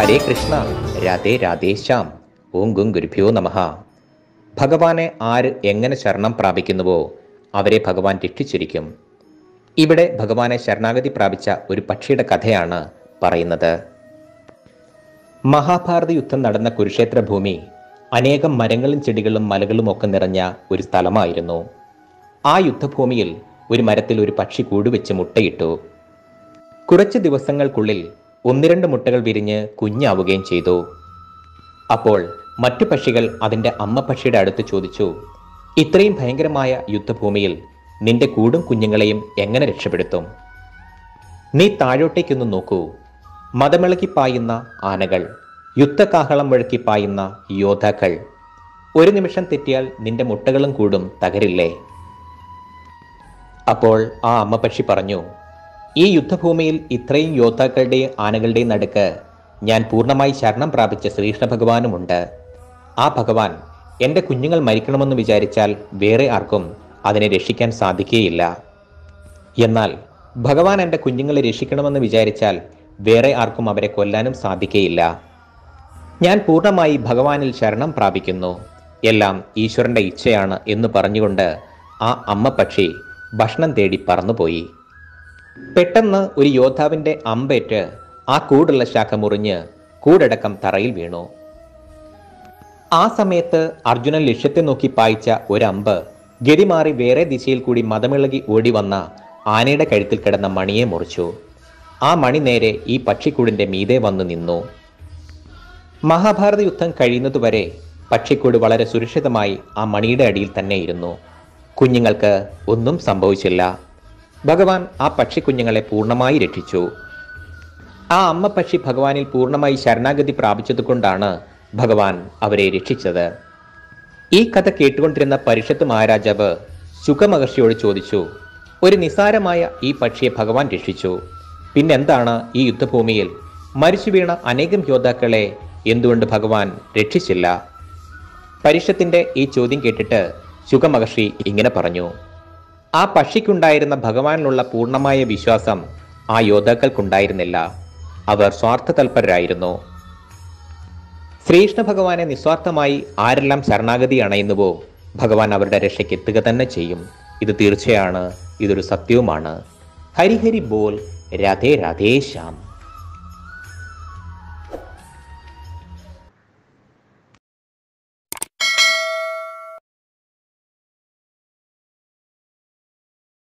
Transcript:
ഹരേ കൃഷ്ണ രാധേ രാധേശ്യാം ഓം ഗും ഗുരുഭ്യോ നമഃ ഭഗവാനെ ആര് എങ്ങനെ ശരണം പ്രാപിക്കുന്നുവോ അവരെ ഭഗവാൻ രക്ഷിച്ചിരിക്കും ഇവിടെ ഭഗവാനെ ശരണാഗതി പ്രാപിച്ച ഒരു പക്ഷിയുടെ കഥയാണ് പറയുന്നത് മഹാഭാരത യുദ്ധം നടന്ന കുരുക്ഷേത്ര ഭൂമി അനേകം മരങ്ങളും ചെടികളും മലകളും ഒക്കെ നിറഞ്ഞ ഒരു സ്ഥലമായിരുന്നു ആ യുദ്ധഭൂമിയിൽ ഒരു മരത്തിൽ ഒരു പക്ഷി കൂടുവെച്ച് മുട്ടയിട്ടു കുറച്ച് ദിവസങ്ങൾക്കുള്ളിൽ ഒന്ന് രണ്ട് മുട്ടകൾ വിരിഞ്ഞ് കുഞ്ഞാവുകയും ചെയ്തു അപ്പോൾ മറ്റു പക്ഷികൾ അതിൻ്റെ അമ്മ പക്ഷിയുടെ അടുത്ത് ചോദിച്ചു ഇത്രയും ഭയങ്കരമായ യുദ്ധഭൂമിയിൽ നിന്റെ കൂടും കുഞ്ഞുങ്ങളെയും എങ്ങനെ രക്ഷപ്പെടുത്തും നീ താഴോട്ടേക്കൊന്ന് നോക്കൂ മതമിളക്കി പായുന്ന ആനകൾ യുദ്ധകാഹളം മുഴക്കി പായുന്ന യോദ്ധാക്കൾ ഒരു നിമിഷം തെറ്റിയാൽ നിന്റെ മുട്ടകളും കൂടും തകരില്ലേ അപ്പോൾ ആ അമ്മ പക്ഷി പറഞ്ഞു ഈ യുദ്ധഭൂമിയിൽ ഇത്രയും യോദ്ധാക്കളുടെയും ആനകളുടെയും നടുക്ക് ഞാൻ പൂർണ്ണമായി ശരണം പ്രാപിച്ച ശ്രീകൃഷ്ണ ഭഗവാനുമുണ്ട് ആ ഭഗവാൻ എൻ്റെ കുഞ്ഞുങ്ങൾ മരിക്കണമെന്ന് വിചാരിച്ചാൽ വേറെ ആർക്കും അതിനെ രക്ഷിക്കാൻ സാധിക്കുകയില്ല എന്നാൽ ഭഗവാൻ എൻ്റെ കുഞ്ഞുങ്ങളെ രക്ഷിക്കണമെന്ന് വിചാരിച്ചാൽ വേറെ ആർക്കും അവരെ കൊല്ലാനും സാധിക്കുകയില്ല ഞാൻ പൂർണ്ണമായി ഭഗവാനിൽ ശരണം പ്രാപിക്കുന്നു എല്ലാം ഈശ്വരന്റെ ഇച്ഛയാണ് എന്ന് പറഞ്ഞുകൊണ്ട് ആ അമ്മ പക്ഷി ഭക്ഷണം തേടി പറന്നുപോയി പെട്ടെന്ന് ഒരു യോദ്ധാവിന്റെ അമ്പേറ്റ് ആ കൂടുള്ള ശാഖ മുറിഞ്ഞ് കൂടടക്കം തറയിൽ വീണു ആ സമയത്ത് അർജുനൻ ലക്ഷ്യത്തെ നോക്കി പായിച്ച ഒരമ്പ് ഗതിമാറി വേറെ ദിശയിൽ കൂടി മതമിളകി ഓടി വന്ന ആനയുടെ കഴുത്തിൽ കിടന്ന മണിയെ മുറിച്ചു ആ മണി നേരെ ഈ പക്ഷിക്കൂടിന്റെ മീതെ വന്നു നിന്നു മഹാഭാരത യുദ്ധം കഴിയുന്നതുവരെ പക്ഷിക്കൂട് വളരെ സുരക്ഷിതമായി ആ മണിയുടെ അടിയിൽ തന്നെ ഇരുന്നു കുഞ്ഞുങ്ങൾക്ക് ഒന്നും സംഭവിച്ചില്ല ഭഗവാൻ ആ പക്ഷിക്കുഞ്ഞുങ്ങളെ പൂർണ്ണമായി രക്ഷിച്ചു ആ അമ്മ പക്ഷി ഭഗവാനിൽ പൂർണ്ണമായി ശരണാഗതി പ്രാപിച്ചതുകൊണ്ടാണ് ഭഗവാൻ അവരെ രക്ഷിച്ചത് ഈ കഥ കേട്ടുകൊണ്ടിരുന്ന പരിഷത്ത് മഹാരാജാവ് ശുഖമഹർഷിയോട് ചോദിച്ചു ഒരു നിസാരമായ ഈ പക്ഷിയെ ഭഗവാൻ രക്ഷിച്ചു പിന്നെന്താണ് ഈ യുദ്ധഭൂമിയിൽ മരിച്ചു വീണ അനേകം യോദ്ധാക്കളെ എന്തുകൊണ്ട് ഭഗവാൻ രക്ഷിച്ചില്ല പരിഷത്തിന്റെ ഈ ചോദ്യം കേട്ടിട്ട് ശുഖമഹർഷി ഇങ്ങനെ പറഞ്ഞു ആ പക്ഷിക്കുണ്ടായിരുന്ന ഭഗവാനിലുള്ള പൂർണ്ണമായ വിശ്വാസം ആ യോദ്ധാക്കൾക്കുണ്ടായിരുന്നില്ല അവർ സ്വാർത്ഥ തൽപരരായിരുന്നു ശ്രീകൃഷ്ണ ഭഗവാനെ നിസ്വാർത്ഥമായി ആരെല്ലാം ശരണാഗതി അണയുന്നുവോ ഭഗവാൻ അവരുടെ രക്ഷയ്ക്ക് എത്തുക തന്നെ ചെയ്യും ഇത് തീർച്ചയാണ് ഇതൊരു സത്യവുമാണ് ഹരിഹരി ബോൽ രാധേ രാധേ ശ്യാം